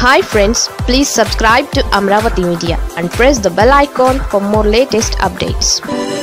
hi friends please subscribe to Amaravati media and press the bell icon for more latest updates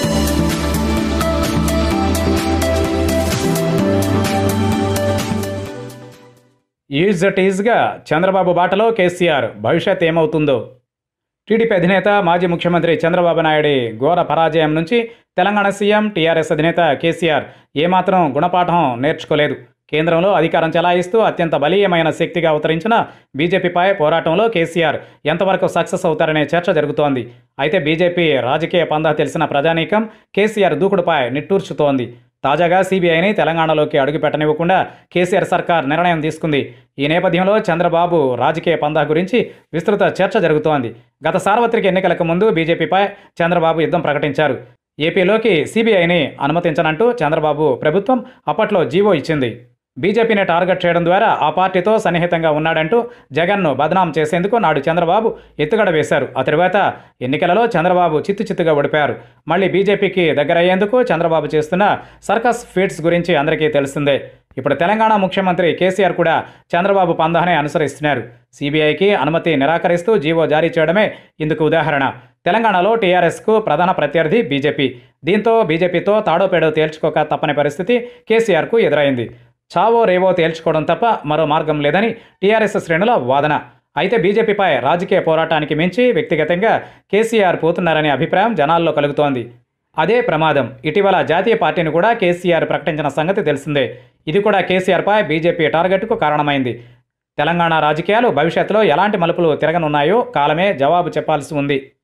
ఈజ్ టీజ్గా చంద్రబాబు బాటలో కేసీఆర్ భవిష్యత్ ఏమవుతుందో టీడీపీ అధినేత మాజీ ముఖ్యమంత్రి చంద్రబాబు నాయుడి ఘోర పరాజయం నుంచి తెలంగాణ సీఎం టీఆర్ఎస్ అధినేత కేసీఆర్ ఏమాత్రం గుణపాఠం నేర్చుకోలేదు కేంద్రంలో అధికారం చెలాయిస్తూ అత్యంత బలీయమైన శక్తిగా అవతరించిన బీజేపీపై పోరాటంలో కేసీఆర్ ఎంతవరకు సక్సెస్ అవుతారనే చర్చ జరుగుతోంది అయితే బీజేపీ రాజకీయ పందా తెలిసిన ప్రజానీకం కేసీఆర్ దూకుడుపై నిట్టూర్చుతోంది తాజాగా సీబీఐని తెలంగాణలోకి అడుగుపెట్టనివ్వకుండా కేసీఆర్ సర్కార్ నిర్ణయం తీసుకుంది ఈ నేపథ్యంలో చంద్రబాబు రాజకీయ పందా గురించి విస్తృత చర్చ జరుగుతోంది గత సార్వత్రిక ఎన్నికలకు ముందు బీజేపీపై చంద్రబాబు యుద్ధం ప్రకటించారు ఏపీలోకి సీబీఐని అనుమతించనంటూ చంద్రబాబు ప్రభుత్వం అప్పట్లో జీవో ఇచ్చింది బీజేపీని టార్గెట్ చేయడం ద్వారా ఆ పార్టీతో సన్నిహితంగా ఉన్నాడంటూ జగన్ను బదనాం చేసేందుకు నాడు చంద్రబాబు ఎత్తుగడ వేశారు ఆ తరువాత ఎన్నికలలో చంద్రబాబు చిత్తు చిత్తుగా ఓడిపారు మళ్ళీ బీజేపీకి దగ్గరయ్యేందుకు చంద్రబాబు చేస్తున్న సర్కస్ ఫీట్స్ గురించి అందరికీ తెలిసిందే ఇప్పుడు తెలంగాణ ముఖ్యమంత్రి కేసీఆర్ కూడా చంద్రబాబు పందానే అనుసరిస్తున్నారు సీబీఐకి అనుమతి నిరాకరిస్తూ జీవో జారీ చేయడమే ఇందుకు ఉదాహరణ తెలంగాణలో టీఆర్ఎస్కు ప్రధాన ప్రత్యర్థి బీజేపీ దీంతో బీజేపీతో తాడోపేడో తేల్చుకోక తప్పని పరిస్థితి కేసీఆర్కు ఎదురైంది చావో రేవో తేల్చుకోవడం తప్ప మరో మార్గం లేదని టీఆర్ఎస్ శ్రేణుల వాదన అయితే బీజేపీపై రాజకీయ పోరాటానికి మించి వ్యక్తిగతంగా కేసీఆర్ పోతున్నారనే అభిప్రాయం జనాల్లో కలుగుతోంది అదే ప్రమాదం ఇటీవల జాతీయ పార్టీని కూడా కేసీఆర్ ప్రకటించిన సంగతి తెలిసిందే ఇది కూడా కేసీఆర్పై బీజేపీ టార్గెట్కు కారణమైంది తెలంగాణ రాజకీయాలు భవిష్యత్తులో ఎలాంటి మలుపులు తిరగనున్నాయో కాలమే జవాబు చెప్పాల్సి ఉంది